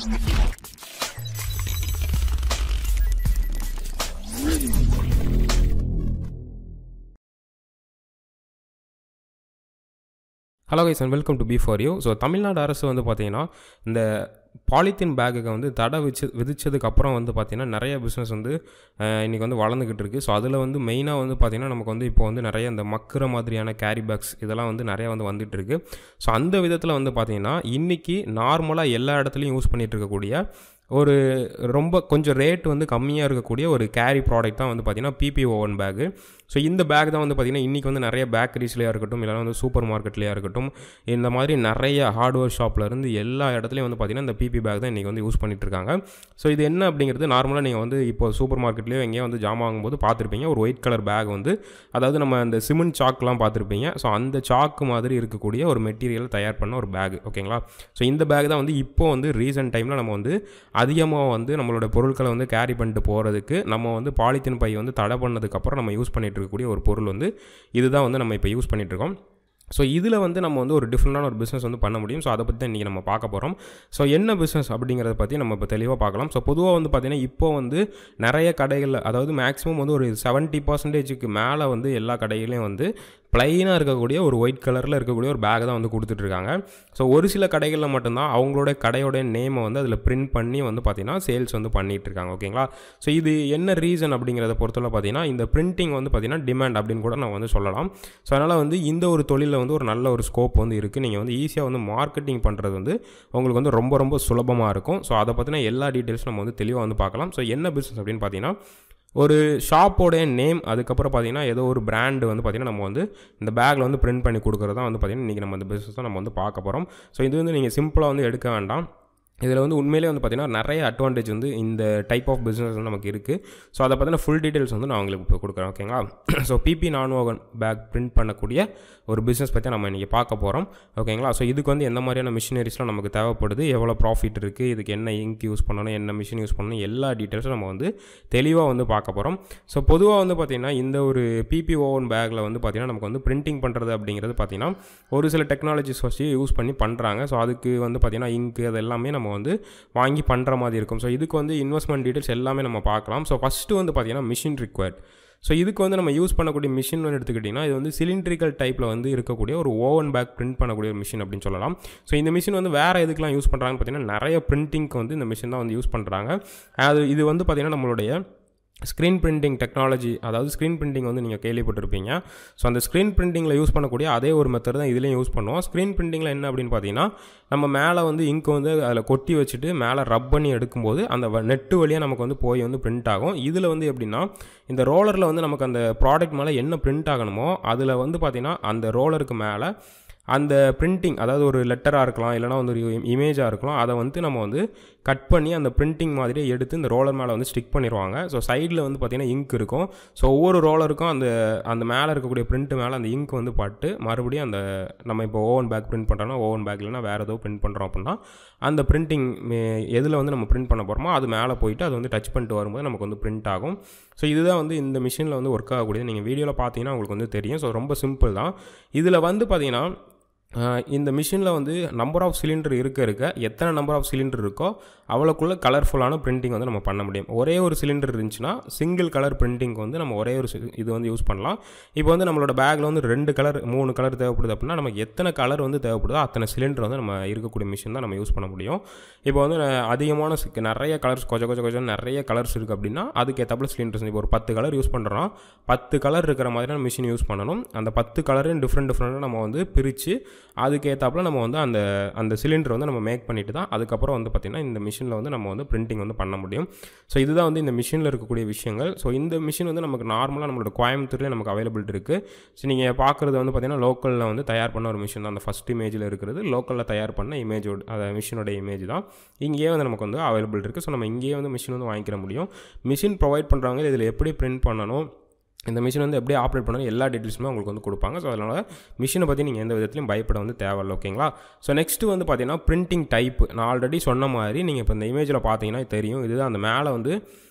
hello guys and welcome to B for you so Tamil Nadu அரசு வந்து பார்த்தீங்கன்னா இந்த பாலித்தீன் பேக்குக்கு வந்து தடை வச்சு விதிச்சதுக்கு அப்புறம் வந்து பார்த்திங்கன்னா நிறைய பிஸ்னஸ் வந்து அஹ், இன்னைக்கு வந்து வளர்ந்துக்கிட்டு இருக்குது ஸோ அதில் வந்து மெயினாக வந்து பார்த்திங்கன்னா நமக்கு வந்து இப்போ வந்து நிறைய இந்த மக்குற மாதிரியான கேரி பேக்ஸ் இதெல்லாம் வந்து நிறைய வந்து வந்துட்டு இருக்கு ஸோ அந்த விதத்தில் வந்து பார்த்திங்கன்னா இன்றைக்கி நார்மலாக எல்லா இடத்துலையும் யூஸ் பண்ணிகிட்டு இருக்கக்கூடிய ஒரு ரொம்ப கொஞ்சம் ரேட் வந்து கம்மியாக இருக்கக்கூடிய ஒரு கேரி ப்ராடக்ட் தான் வந்து பார்த்திங்கன்னா பிபி ஓவன் பேக்கு ஸோ இந்த பேக் தான் வந்து பார்த்திங்கன்னா இன்றைக்கி வந்து நிறைய பேக்கரிஸ்லையாக இருக்கட்டும் இல்லைனா வந்து சூப்பர் மார்க்கெட்லையாக இருக்கட்டும் இந்த மாதிரி நிறைய ஹார்ட்வேர் ஷாப்லேருந்து எல்லா இடத்துலையும் வந்து பார்த்திங்கன்னா இந்த பிபி பேக் தான் இன்றைக்கி வந்து யூஸ் பண்ணிட்டு இருக்காங்க ஸோ இது என்ன அப்படிங்கிறது நார்மலாக நீங்கள் வந்து இப்போ சூப்பர் மார்க்கெட்லேயோ எங்கேயோ வந்து ஜாமான் வாங்கும்போது பார்த்துருப்பீங்க ஒரு ஒயிட் கலர் பேக் வந்து அதாவது நம்ம அந்த சிமெண்ட் சாக்லாம் பார்த்துருப்பீங்க ஸோ அந்த சாக்கு மாதிரி இருக்கக்கூடிய ஒரு மெட்டீரியல் தயார் பண்ண ஒரு பேக் ஓகேங்களா ஸோ இந்த பேக் தான் வந்து இப்போ வந்து ரீசன்ட் டைமில் நம்ம வந்து அதிகமாக வந்து நம்மளோட பொருட்களை வந்து கேரி பண்ணிட்டு போகிறதுக்கு நம்ம வந்து பாலித்தீன் பை வந்து தடை பண்ணதுக்கப்புறம் நம்ம யூஸ் பண்ணிட்டு இருக்கக்கூடிய ஒரு பொருள் வந்து இதுதான் வந்து நம்ம இப்போ யூஸ் பண்ணிட்டு இருக்கோம் ஸோ இதில் வந்து நம்ம வந்து ஒரு டிஃப்ரெண்டான ஒரு பிஸ்னஸ் வந்து பண்ண முடியும் ஸோ அதை பற்றி தான் இன்றைக்கி நம்ம பார்க்க போகிறோம் ஸோ என்ன பிஸ்னஸ் அப்படிங்கிறத பற்றி நம்ம இப்போ தெளிவாக பார்க்கலாம் ஸோ பொதுவாக வந்து பார்த்திங்கன்னா இப்போ வந்து நிறைய கடைகளில் அதாவது மேக்ஸிமம் வந்து ஒரு செவன்ட்டி பர்சன்டேஜுக்கு மேலே வந்து எல்லா கடைகளையும் வந்து ப்ளைனாக இருக்கக்கூடிய ஒரு ஒயிட் கலரில் இருக்கக்கூடிய ஒரு பேக் தான் வந்து கொடுத்துட்ருக்காங்க ஸோ ஒரு சில கடைகளில் மட்டும்தான் அவங்களோட கடையோட நேமை வந்து அதில் பிரிண்ட் பண்ணி வந்து பார்த்திங்கன்னா சேல்ஸ் வந்து பண்ணிகிட்டு இருக்காங்க ஓகேங்களா ஸோ இது என்ன ரீசன் அப்படிங்கிறத பொறுத்தவரை பார்த்தீங்கன்னா இந்த பிரிண்டிங் வந்து பார்த்திங்கன்னா டிமாண்ட் அப்படின்னு கூட நான் வந்து சொல்லலாம் ஸோ அதனால் வந்து இந்த ஒரு தொழிலில் வந்து ஒரு நல்ல ஒரு ஸ்கோப் வந்து இருக்குது நீங்கள் வந்து ஈஸியாக வந்து மார்க்கெட்டிங் பண்ணுறது வந்து உங்களுக்கு வந்து ரொம்ப ரொம்ப சுலபமாக இருக்கும் ஸோ அதை பற்றின எல்லா டீட்டெயில்ஸும் நம்ம வந்து தெளிவாக வந்து பார்க்கலாம் ஸோ என்ன பிஸ்னஸ் அப்படின்னு பார்த்தீங்கன்னா ஒரு ஷாப்போடைய நேம் அதுக்கப்புறம் பார்த்தீங்கன்னா ஏதோ ஒரு பிராண்டு வந்து பார்த்திங்கன்னா நம்ம வந்து இந்த பேக்கில் வந்து பிரிண்ட் பண்ணி கொடுக்குறது தான் வந்து பார்த்திங்கன்னா இன்றைக்கி நம்ம இந்த பிஸ்னஸ் தான் நம்ம வந்து பார்க்க போகிறோம் ஸோ இது வந்து நீங்கள் சிம்பிளாக வந்து எடுக்க வேண்டாம் இதில் வந்து உண்மையிலே வந்து பார்த்திங்கன்னா நிறைய அட்வான்டேஜ் வந்து இந்த டைப் ஆஃப் பிஸ்னஸ் வந்து நமக்கு இருக்குது ஸோ அதை பற்றின ஃபுல் டீட்டெயில்ஸ் வந்து நான் உங்களுக்கு இப்போ கொடுக்குறேன் ஓகேங்களா ஸோ பிபி நான் ஓவன் பேக் பிரிண்ட் பண்ணக்கூடிய ஒரு பிஸ்னஸ் பற்றி நம்ம இன்றைக்கி பார்க்க போகிறோம் ஓகேங்களா ஸோ இதுக்கு வந்து எந்த மாதிரியான மிஷினரிஸ்லாம் நமக்கு தேவைப்படுது எவ்வளோ ப்ராஃபிட் இருக்குது இதுக்கு என்ன இங்க் யூஸ் பண்ணணும் என்ன மிஷின் யூஸ் பண்ணணும் எல்லா டீட்டெயில்ஸும் நம்ம வந்து தெளிவாக வந்து பார்க்க போகிறோம் ஸோ பொதுவாக வந்து பார்த்திங்கன்னா இந்த ஒரு பிபி ஓவன் பேக்கில் வந்து பார்த்திங்கன்னா நமக்கு வந்து பிரிண்டிங் பண்ணுறது அப்படிங்கிறது பார்த்திங்கன்னா ஒரு சில டெக்னாலஜிஸ் வச்சு யூஸ் பண்ணி பண்ணுறாங்க ஸோ அதுக்கு வந்து பார்த்திங்கன்னா இங்கு அது எல்லாமே நம்ம வந்து வாங்கி பண்ணுற மாதிரி இருக்கும் ஸோ இதுக்கு வந்து இன்வெஸ்ட்மெண்ட் டீட்டெயில்ஸ் எல்லாமே நம்ம பார்க்கலாம் ஸோ ஃபஸ்ட்டு வந்து பார்த்திங்கன்னா மிஷின் ரிக்வயர்ட் ஸோ இதுக்கு வந்து நம்ம யூஸ் பண்ணக்கூடிய மிஷின் வந்து எடுத்துக்கிட்டிங்கன்னா இது வந்து சிலிண்ட்ரிக்கல் டைப்பில் வந்து இருக்கக்கூடிய ஒரு ஓவன் பேக் பிரிண்ட் பண்ணக்கூடிய ஒரு மிஷின் அப்படின்னு சொல்லலாம் ஸோ இந்த மிஷின் வந்து வேறு எதுக்கெலாம் யூஸ் பண்ணுறாங்கன்னு பார்த்தீங்கன்னா நிறைய பிரிண்டிங்க்கு வந்து இந்த மிஷின் தான் வந்து யூஸ் பண்ணுறாங்க அது இது வந்து பார்த்திங்கன்னா நம்மளுடைய ஸ்க்ரீன் பிரிண்டிங் டெக்னாலஜி அதாவது ஸ்க்ரீன் பிரிண்டிங் வந்து நீங்கள் கேள்விப்பட்டிருப்பீங்க ஸோ அந்த ஸ்க்ரீன் பிரிண்டிங்கில் யூஸ் பண்ணக்கூடிய அதே ஒரு மெத்தட் தான் இதுலேயும் யூஸ் பண்ணுவோம் ஸ்க்ரீன் பிரிண்டிங்கில் என்ன அப்படின்னு பார்த்தீங்கன்னா நம்ம மேலே வந்து இங்க் வந்து அதில் கொட்டி வச்சுட்டு மேலே ரப் பண்ணி எடுக்கும்போது அந்த நெட்டு வழியாக நமக்கு வந்து போய் வந்து பிரிண்ட் ஆகும் இதில் வந்து எப்படின்னா இந்த ரோலரில் வந்து நமக்கு அந்த ப்ராடக்ட் மேலே என்ன பிரிண்ட் ஆகணுமோ அதில் வந்து பார்த்திங்கன்னா அந்த ரோலருக்கு மேலே அந்த பிரிண்டிங் அதாவது ஒரு லெட்டராக இருக்கலாம் இல்லைனா வந்து ஒரு இமேஜாக இருக்கலாம் அதை வந்து நம்ம வந்து கட் பண்ணி அந்த பிரிண்டிங் மாதிரியே எடுத்து இந்த ரோலர் மேலே வந்து ஸ்டிக் பண்ணிடுவாங்க ஸோ சைடில் வந்து பார்த்திங்கன்னா இங்க் இருக்கும் ஸோ ஒவ்வொரு ரோலருக்கும் அந்த அந்த மேலே இருக்கக்கூடிய பிரிண்ட் மேலே அந்த இங்க் வந்து பட்டு மறுபடியும் அந்த நம்ம இப்போ ஓவன் பேக் பிரிண்ட் பண்ணுறோம்னா ஓவன் பேக் இல்லைனா வேறு ஏதோ பிரிண்ட் பண்ணுறோம் அப்படின்னா அந்த பிரிண்டிங் எதில் வந்து நம்ம பிரிண்ட் பண்ண போகிறோமோ அது மேலே போயிட்டு அது வந்து டச் பண்ணிட்டு வரும்போது நமக்கு வந்து பிரிண்ட் ஆகும் ஸோ இதுதான் வந்து இந்த மிஷினில் வந்து ஒர்க் ஆகக்கூடியது நீங்கள் வீடியோவில் பார்த்தீங்கன்னா உங்களுக்கு வந்து தெரியும் ஸோ ரொம்ப சிம்பிள் தான் இதில் வந்து பார்த்திங்கன்னா ஆஹ் இந்த மிஷினில் வந்து நம்பர் ஆஃப் சிலிண்டர் இருக்க இருக்க எத்தனை நம்பர் ஆஃப் சிலிண்டர் இருக்கோ அவ்வளோக்குள்ள கலர்ஃபுல்லான பிரிண்டிங் வந்து நம்ம பண்ண முடியும் ஒரே ஒரு சிலிண்டர் இருந்துச்சுன்னா சிங்கிள் கலர் பிரிண்டிங் வந்து நம்ம ஒரே ஒரு சி- இது வந்து யூஸ் பண்ணலாம் இப்போ வந்து நம்மளோட பேக்கில் வந்து ரெண்டு கலர் மூணு கலர் தேவைப்படுது அப்படின்னா நமக்கு எத்தனை கலர் வந்து தேவைப்படுதோ அத்தனை சிலிண்டர் வந்து நம்ம இருக்கக்கூடிய மிஷின் தான் நம்ம யூஸ் பண்ண முடியும் இப்போ வந்து அஹ், அதிகமான சி- நிறைய கலர்ஸ் கொஞ்சம் கொஞ்சம் கொஞ்சம் நிறைய கலர்ஸ் இருக்குது அப்படின்னா அதுக்கு ஏற்றப்பல சிலிண்டர்ஸ் இப்போ ஒரு பத்து கலர் யூஸ் பண்ணுறோம் பத்து கலர் இருக்கிற மாதிரியான மிஷின் யூஸ் பண்ணணும் அந்த பத்து கலரும் டிஃப்ரெண்ட் டிஃப்ரெண்ட்டாக நம்ம வந்து பிரித்து அதுக்கு ஏற்றாப்புல நம்ம வந்து அந்த அந்த சிலிண்டர் வந்து நம்ம மேக் பண்ணிட்டு தான் அதுக்கப்புறம் வந்து பார்த்திங்கன்னா இந்த மிஷினில் வந்து நம்ம வந்து பிரிண்டிங் வந்து பண்ண முடியும் ஸோ இதுதான் வந்து இந்த மிஷினில் இருக்கக்கூடிய விஷயங்கள் ஸோ இந்த மிஷின் வந்து நமக்கு நார்மலாக நம்மளோட கோயம்புத்தூர்லேயே நமக்கு அவைலபிள் இருக்குது ஸோ நீங்கள் பார்க்குறது வந்து பார்த்திங்கன்னா லோக்கலில் வந்து தயார் பண்ண ஒரு மிஷின் தான் அந்த ஃபஸ்ட் இமேஜில் இருக்கிறது லோக்கலில் தயார் பண்ண இமேஜோட அந்த மிஷினோட இமேஜ் தான் இங்கேயே வந்து நமக்கு வந்து அவைலபிள் இருக்குது ஸோ நம்ம இங்கேயே வந்து மிஷின் வந்து வாங்கிக்கிற முடியும் மிஷின் ப்ரொவைட் பண்ணுறவங்க இதில் எப்படி பிரிண்ட் பண்ணணும் இந்த மிஷின் வந்து எப்படி ஆப்ரேட் பண்ணணும் எல்லா டீட்டெயில்ஸுமே உங்களுக்கு வந்து கொடுப்பாங்க ஸோ அதனால் மிஷினை பற்றி நீங்கள் எந்த விதத்துலையும் பயப்பட வந்து தேவையில்ல ஓகேங்களா ஸோ நெக்ஸ்ட்டு வந்து பார்த்தீங்கன்னா பிரிண்டிங் டைப் நான் ஆல்ரெடி சொன்ன மாதிரி நீங்கள் இப்போ இந்த இமேஜில் பார்த்தீங்கன்னா தெரியும் இதுதான் அந்த மேலே வந்து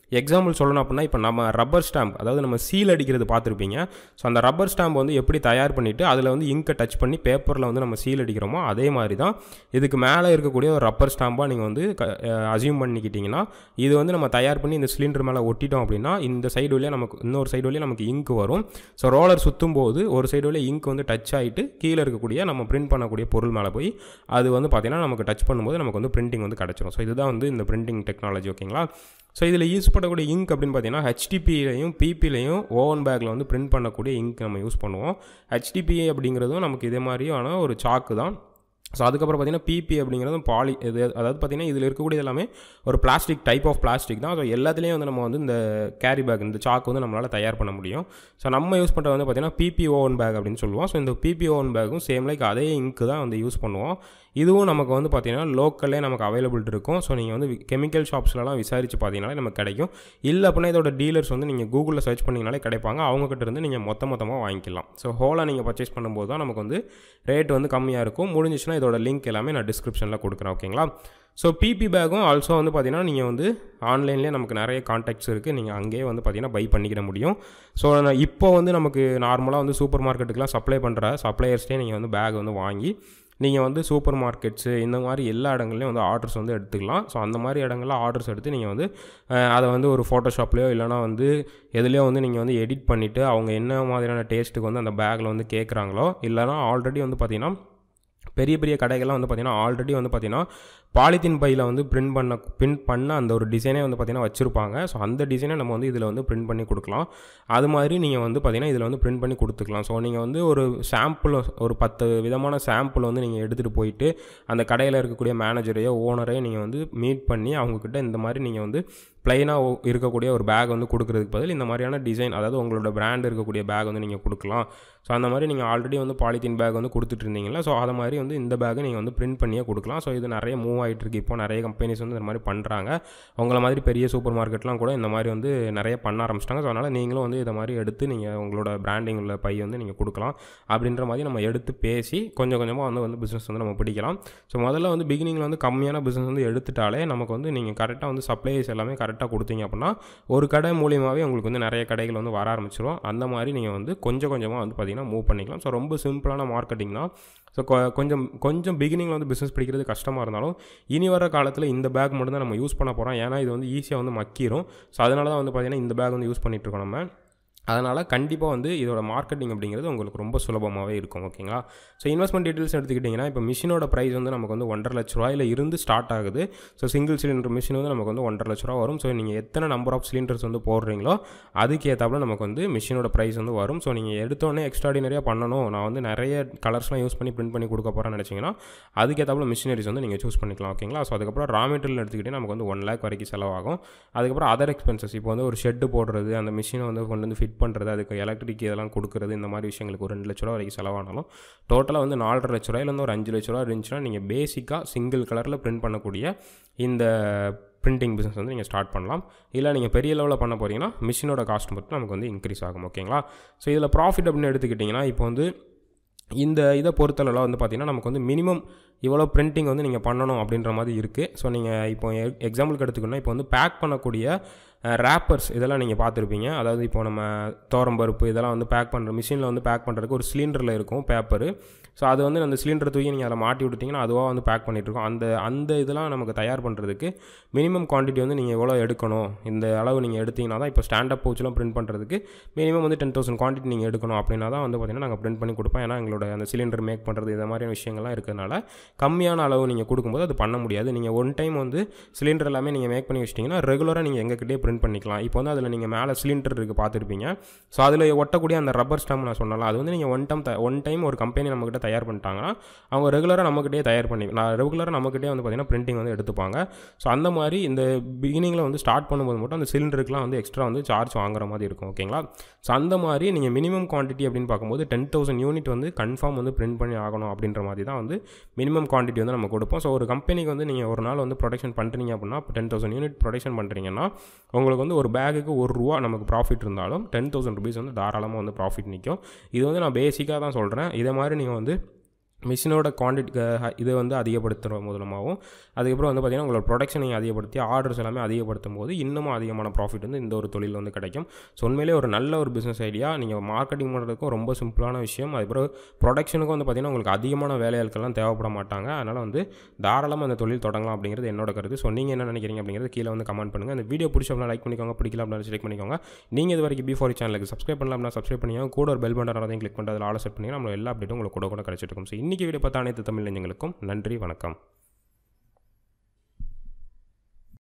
எக்ஸாம்பிள் சொல்லணும் அப்படின்னா இப்போ நம்ம ரப்பர் ஸ்டாம்ப் அதாவது நம்ம சீல் அடிக்கிறது பார்த்துருப்பீங்க ஸோ அந்த ரப்பர் ஸ்டாம்ப் வந்து எப்படி தயார் பண்ணிவிட்டு அதில் வந்து இங்கை டச் பண்ணி பேப்பரில் வந்து நம்ம சீல் அடிக்கிறோமோ அதே மாதிரி தான் இதுக்கு மேலே இருக்கக்கூடிய ஒரு ரப்பர் ஸ்டாம்பாக நீங்கள் வந்து அசியூம் பண்ணிக்கிட்டிங்கன்னா இது வந்து நம்ம தயார் பண்ணி இந்த சிலிண்டர் மேலே ஒட்டிட்டோம் அப்படின்னா இந்த சைடு வழியாக நமக்கு இன்னொரு சைடு வழியாக நமக்கு இங்க் வரும் ஸோ ரோலர் சுற்றும் போது ஒரு சைடு வழியாக இங்க் வந்து டச் ஆகிட்டு கீழே இருக்கக்கூடிய நம்ம பிரிண்ட் பண்ணக்கூடிய பொருள் மேலே போய் அது வந்து பார்த்திங்கன்னா நமக்கு டச் பண்ணும்போது நமக்கு வந்து பிரிண்டிங் வந்து கிடச்சிரும் ஸோ இதுதான் வந்து இந்த பிரிண்டிங் டெக்னாலஜி ஓகேங்களா ஸோ இதில் யூஸ் பண்ணக்கூடிய இங்க் அப்படின்னு பார்த்தீங்கன்னா ஹெச்டிபிலையும் பிபிலையும் ஓவன் பேக்கில் வந்து பிரிண்ட் பண்ணக்கூடிய இங்க் நம்ம யூஸ் பண்ணுவோம் ஹெச்டிபிஏ அப்படிங்கிறதும் நமக்கு இதே மாதிரியான ஒரு சாக்கு தான் ஸோ அதுக்கப்புறம் பார்த்தீங்கன்னா பிபி அப்படிங்கிறதும் பாலி இது அதாவது பார்த்தீங்கன்னா இதில் இருக்கக்கூடிய எல்லாமே ஒரு பிளாஸ்டிக் டைப் ஆஃப் பிளாஸ்டிக் தான் ஸோ எல்லாத்துலேயும் வந்து நம்ம வந்து இந்த கேரி பேக் இந்த சாக்கு வந்து நம்மளால் தயார் பண்ண முடியும் ஸோ நம்ம யூஸ் பண்ணுறது வந்து பார்த்தீங்கன்னா பிபி ஓவன் பேக் அப்படின்னு சொல்லுவோம் ஸோ இந்த பிபி ஓவன் பேக்கும் சேம் லைக் அதே இங்க்கு தான் வந்து யூஸ் பண்ணுவோம் இதுவும் நமக்கு வந்து பார்த்திங்கன்னா லோக்கல்லே நமக்கு அவைலபிள் இருக்கும் ஸோ நீங்கள் வந்து கெமிக்கல் ஷாப்ஸ்லலாம் விசாரித்து பார்த்தீங்கனாலே நமக்கு கிடைக்கும் இல்லை அப்படின்னா இதோட டீலர்ஸ் வந்து நீங்கள் கூகுளில் சர்ச் பண்ணிங்கனாலே கிடைப்பாங்க அவங்கக்கிட்ட இருந்து நீங்கள் மொத்த மொத்தமாக வாங்கிக்கலாம் ஸோ ஹோலாக நீங்கள் பர்ச்சேஸ் பண்ணும்போது தான் நமக்கு வந்து ரேட் வந்து கம்மியாக இருக்கும் முடிஞ்சிச்சுன்னா இதோட லிங்க் எல்லாமே நான் டிஸ்கிரிப்ஷனில் கொடுக்குறேன் ஓகேங்களா ஸோ பிபி பேக்கும் ஆல்சோ வந்து பார்த்தீங்கன்னா நீங்கள் வந்து ஆன்லைன்லேயே நமக்கு நிறைய காண்டாக்ட்ஸ் இருக்குது நீங்கள் அங்கேயே வந்து பார்த்தீங்கன்னா பை பண்ணிக்கிட முடியும் ஸோ இப்போ வந்து நமக்கு நார்மலாக வந்து சூப்பர் மார்க்கெட்டுக்கெலாம் சப்ளை பண்ணுற சப்ளையர்ஸ்டே நீங்கள் வந்து பேக் வந்து வாங்கி நீங்கள் வந்து சூப்பர் மார்க்கெட்ஸு இந்த மாதிரி எல்லா இடங்கள்லையும் வந்து ஆர்டர்ஸ் வந்து எடுத்துக்கலாம் ஸோ அந்த மாதிரி இடங்களில் ஆர்டர்ஸ் எடுத்து நீங்கள் வந்து அதை வந்து ஒரு ஃபோட்டோஷாப்லேயோ இல்லைனா வந்து எதுலேயோ வந்து நீங்கள் வந்து எடிட் பண்ணிவிட்டு அவங்க என்ன மாதிரியான டேஸ்ட்டுக்கு வந்து அந்த பேக்கில் வந்து கேட்குறாங்களோ இல்லைனா ஆல்ரெடி வந்து பார்த்திங்கன்னா பெரிய பெரிய கடைகள்லாம் வந்து பார்த்திங்கன்னா ஆல்ரெடி வந்து பார்த்திங்கன்னா பாலித்தீன் பையில் வந்து பிரிண்ட் பண்ண பிரிண்ட் பண்ண அந்த ஒரு டிசைனே வந்து பார்த்திங்கன்னா வச்சுருப்பாங்க ஸோ அந்த டிசைனை நம்ம வந்து இதில் வந்து பிரிண்ட் பண்ணி கொடுக்கலாம் அது மாதிரி நீங்கள் வந்து பார்த்திங்கன்னா இதில் வந்து பிரிண்ட் பண்ணி கொடுத்துக்கலாம் ஸோ நீங்கள் வந்து ஒரு சாம்பிள் ஒரு பத்து விதமான சாம்பிள் வந்து நீங்கள் எடுத்துகிட்டு போயிட்டு அந்த கடையில் இருக்கக்கூடிய மேனேஜரையோ ஓனரையோ நீங்கள் வந்து மீட் பண்ணி அவங்கக்கிட்ட இந்த மாதிரி நீங்கள் வந்து ப்ளைனாக இருக்கக்கூடிய ஒரு பேக் வந்து கொடுக்குறதுக்கு பதில் இந்த மாதிரியான டிசைன் அதாவது உங்களோட பிராண்ட் இருக்கக்கூடிய பேக் வந்து நீங்கள் கொடுக்கலாம் ஸோ அந்த மாதிரி நீங்கள் ஆல்ரெடி வந்து பாலித்தீன் பேக் வந்து கொடுத்துட்டு இருந்தீங்களா ஸோ அதை மாதிரி வந்து இந்த பேக்கை நீங்கள் வந்து பிரிண்ட் பண்ணியே கொடுக்கலாம் ஸோ இது நிறைய மூவ் ஆகிட்டு இருக்கு இப்போ நிறைய கம்பெனிஸ் வந்து இந்த மாதிரி பண்ணுறாங்க உங்களை மாதிரி பெரிய சூப்பர் மார்க்கெட்லாம் கூட இந்த மாதிரி வந்து நிறைய பண்ண ஆரம்பிச்சிட்டாங்க ஸோ அதனால் நீங்களும் வந்து இதை மாதிரி எடுத்து நீங்கள் உங்களோட பிராண்டிங் உள்ள பை வந்து நீங்கள் கொடுக்கலாம் அப்படின்ற மாதிரி நம்ம எடுத்து பேசி கொஞ்சம் கொஞ்சமாக வந்து வந்து பிஸ்னஸ் வந்து நம்ம பிடிக்கலாம் ஸோ முதல்ல வந்து பிகினிங்கில் வந்து கம்மியான பிஸ்னஸ் வந்து எடுத்துட்டாலே நமக்கு வந்து நீங்கள் கரெக்டாக வந்து சப்ளைஸ் எல்லாமே கரெக்டாக கொடுத்தீங்க அப்படின்னா ஒரு கடை மூலியமாகவே உங்களுக்கு வந்து நிறைய கடைகள் வந்து வர ஆரம்பிச்சிடும் அந்த மாதிரி நீங்கள் வந்து கொஞ்சம் கொஞ்சமாக வந்து பார்த்திங்கன்னா மூவ் பண்ணிக்கலாம் ஸோ ரொம்ப சிம்பிளான மார்க்கெட்டிங் தான் ஸோ கொஞ்சம் கொஞ்சம் பிகினிங்கில் வந்து பிஸ்னஸ் பிடிக்கிறது கஷ்டமாக இருந்தாலும் இனி வர காலத்தில் இந்த பேக் மட்டும் தான் நம்ம யூஸ் பண்ண போகிறோம் ஏன்னா இது வந்து ஈஸியாக வந்து மக்கிரும் ஸோ அதனால தான் வந்து பார்த்திங்கன்னா இந்த பேக் வந்து யூஸ் பண்ணிகிட்ருக்கோம் நம்ம அதனால் கண்டிப்பாக வந்து இதோட மார்க்கெட்டிங் அப்படிங்கிறது உங்களுக்கு ரொம்ப சுலபமாகவே இருக்கும் ஓகேங்களா ஸோ இன்வெஸ்ட்மெண்ட் டீட்டெயில்ஸ் எடுத்துக்கிட்டிங்கன்னா இப்போ மிஷினோட ப்ரைஸ் வந்து நமக்கு வந்து ஒன்றரை லட்ச ரூபாயில் இருந்து ஸ்டார்ட் ஆகுது ஸோ சிங்கிள் சிலிண்டர் மிஷின் வந்து நமக்கு வந்து ஒன்றரை லட்ச ரூபா வரும் ஸோ நீங்கள் எத்தனை நம்பர் ஆஃப் சிலிண்டர்ஸ் வந்து போடுறீங்களோ அதுக்கு ஏற்றாப்புல நமக்கு வந்து மிஷினோட ப்ரைஸ் வந்து வரும் ஸோ நீங்கள் எடுத்தோடனே எக்ஸ்ட்ராடினரியாக பண்ணணும் நான் வந்து நிறைய கலர்ஸ்லாம் யூஸ் பண்ணி பிரிண்ட் பண்ணி கொடுக்க போகிறேன்னு நினச்சிங்கன்னா அதுக்கேற்றாப்புல மிஷினரிஸ் வந்து நீங்கள் சூஸ் பண்ணிக்கலாம் ஓகேங்களா ஸோ அதுக்கப்புறம் ரா மெட்டீரியல் எடுத்துக்கிட்டே நமக்கு வந்து ஒன் லேக் வரைக்கும் செலவாகும் அதுக்கப்புறம் அதர் எக்ஸ்பென்சஸ் இப்போ வந்து ஒரு ஷெட்டு போடுறது அந்த மிஷினை வந்து கொண்டு வந்து ஃபிட் பண்ணுறது அதுக்கு எலக்ட்ரிக் இதெல்லாம் கொடுக்குறது இந்த மாதிரி விஷயங்களுக்கு ஒரு ரெண்டு லட்ச ரூபா வரைக்கும் செலவானாலும் டோட்டலாக வந்து நாலரை லட்ச ரூபாயிலேருந்து ஒரு அஞ்சு லட்ச ரூபா இருந்துச்சுன்னா நீங்கள் பேசிக்காக சிங்கிள் கலரில் பிரிண்ட் பண்ணக்கூடிய இந்த பிரிண்டிங் பிஸ்னஸ் வந்து நீங்கள் ஸ்டார்ட் பண்ணலாம் இல்லை நீங்கள் பெரிய லெவலில் பண்ண போகிறீங்கன்னா மிஷினோட காஸ்ட் மட்டும் நமக்கு வந்து இன்க்ரீஸ் ஆகும் ஓகேங்களா ஸோ இதில் ப்ராஃபிட் அப்படின்னு எடுத்துக்கிட்டிங்கன்னா இப்போ வந்து இந்த இதை பொறுத்தளவில் வந்து பார்த்திங்கன்னா நமக்கு வந்து மினிமம் இவ்வளோ பிரிண்டிங் வந்து நீங்கள் பண்ணணும் அப்படின்ற மாதிரி இருக்குது ஸோ நீங்கள் இப்போ எக்ஸாம்பிளுக்கு எடுத்துக்கணும்னா இப்போ வந்து பேக் பண்ணக்கூடிய ரேப்பர்ஸ் இதெல்லாம் நீங்கள் பார்த்துருப்பீங்க அதாவது இப்போ நம்ம தோரம்பருப்பு இதெல்லாம் வந்து பேக் பண்ணுற மிஷினில் வந்து பேக் பண்ணுறதுக்கு ஒரு சிலிண்டரில் இருக்கும் பேப்பரு ஸோ அது வந்து அந்த சிலிண்டர் தூக்கி நீங்கள் அதை மாட்டி விட்டுட்டிங்கன்னா அதுவாக வந்து பேக் பண்ணிகிட்ருக்கோம் அந்த அந்த இதெல்லாம் நமக்கு தயார் பண்ணுறதுக்கு மினிமம் குவான்டிட்டி வந்து நீங்கள் எவ்வளோ எடுக்கணும் இந்த அளவு நீங்கள் எடுத்திங்கன்னா தான் இப்போ ஸ்டாண்டப் பவுச்லாம் பிரிண்ட் பண்ணுறதுக்கு மினிமம் வந்து டென் தௌசண்ட் குவான்டிட்டி நீங்கள் எடுக்கணும் அப்படின்னா தான் வந்து பார்த்திங்கன்னா நாங்கள் பிரிண்ட் பண்ணி கொடுப்போம் ஏன்னா எங்களோட அந்த சிலிண்டர் மேக் பண்ணுறது இந்த மாதிரியான விஷயங்கள்லாம் இருக்கிறதுனால கம்மியான அளவு நீங்கள் கொடுக்கும்போது அது பண்ண முடியாது நீங்கள் ஒன் டைம் வந்து சிலிண்டர் எல்லாமே நீங்கள் மேக் பண்ணி வச்சிட்டிங்கன்னா ரெகுலராக நீங்கள் எங்ககிட்டயே பிரிண்ட் பண்ணிக்கலாம் இப்போ வந்து அதில் நீங்கள் மேலே சிலிண்டர் இருக்குது பார்த்துருப்பீங்க ஸோ அதில் ஒட்டக்கூடிய அந்த ரப்பர் ஸ்டாம்ப் நான் சொன்னலாம் அது வந்து நீங்கள் ஒன் டைம் ஒன் டைம் ஒரு கம்பெனி நம்மக்கிட்ட தயார் பண்ணிட்டாங்கன்னா அவங்க ரெகுலராக நம்மக்கிட்டே தயார் பண்ணி நான் ரெகுலராக நம்மக்கிட்டே வந்து பார்த்திங்கன்னா பிரிண்டிங் வந்து எடுத்துப்பாங்க ஸோ அந்த மாதிரி இந்த பிகினிங்கில் வந்து ஸ்டார்ட் பண்ணும்போது மட்டும் அந்த சிலிண்டருக்குலாம் வந்து எக்ஸ்ட்ரா வந்து சார்ஜ் வாங்குற மாதிரி இருக்கும் ஓகேங்களா ஸோ அந்த மாதிரி நீங்கள் மினிமம் குவான்டிட்டி அப்படின்னு பார்க்கும்போது டென் தௌசண்ட் யூனிட் வந்து கன்ஃபார்ம் வந்து பிரிண்ட் பண்ணி ஆகணும் அப்படின்ற மாதிரி தான் வந்து மினிமம் குவான்டிட்டி வந்து நம்ம கொடுப்போம் ஸோ ஒரு கம்பெனிக்கு வந்து நீங்கள் ஒரு நாள் வந்து ப்ரொடக்ஷன் பண்ணுறீங்க அப்படின்னா இப்போ டென் தௌசண்ட் யூனிட் ப்ரொடக்ஷன் பண்ணுறீங்கன்னா உங்களுக்கு வந்து ஒரு பேக்குக்கு ஒரு ரூபா நமக்கு ப்ராஃபிட் இருந்தாலும் டென் தௌசண்ட் ருபீஸ் வந்து தாராளமாக வந்து ப்ராஃபிட் நிற்கும் இது வந்து நான் பேசிக்காக தான் சொல்கிறேன் இதே மாதிரி நீங்கள் வந்து மிஷினோட குவான்டிட்டி இதை வந்து அதிகப்படுத்துகிற மூலமாகவும் அதுக்கப்புறம் வந்து பார்த்திங்கன்னா உங்களோட ப்ரொடக்ஷன் நீங்கள் அதிகப்படுத்தி ஆர்டர்ஸ் எல்லாமே அதிகப்படுத்தும் போது இன்னமும் அதிகமான ப்ராஃபிட் வந்து இந்த ஒரு தொழில் வந்து கிடைக்கும் ஸோ உண்மையிலே ஒரு நல்ல ஒரு பிஸ்னஸ் ஐடியா நீங்கள் மார்க்கெட்டிங் பண்ணுறதுக்கும் ரொம்ப சிம்பிளான விஷயம் அதுக்கப்புறம் ப்ரொடக்ஷனுக்கும் வந்து பார்த்திங்கன்னா உங்களுக்கு அதிகமான வேலையாட்கள்லாம் தேவைப்பட மாட்டாங்க அதனால் வந்து தாராளமாக அந்த தொழில் தொடங்கலாம் அப்படிங்கிறது என்னோட கருத்து ஸோ நீங்கள் என்ன நினைக்கிறீங்க அப்படிங்கிறது கீழே வந்து கமெண்ட் பண்ணுங்கள் அந்த வீடியோ பிடிச்சவங்க லைக் பண்ணிக்கோங்க பிடிக்கல அப்படின்னு செக் பண்ணிக்கோங்க நீங்கள் இது வரைக்கும் பிஃபோர் சேனலுக்கு சப்ஸ்கிரைப் பண்ணலாம் அப்படின்னா சப்ஸ்கிரைப் பண்ணிக்கோங்க கூட ஒரு பெல் பட்டன் அதையும் கிளிக் பண்ணிட்டு அதில் ஆல் செட் பண்ணி நம்ம எல்லா அப்டேட்டும் உங்களுக்கு கூட கூட கிடச்சிட்டு இருக்கும் ஸோ இன்றைக்கி வீடியோ பார்த்த அனைத்து தமிழ் நெஞ்சங்களுக்கும் நன்றி வணக்கம்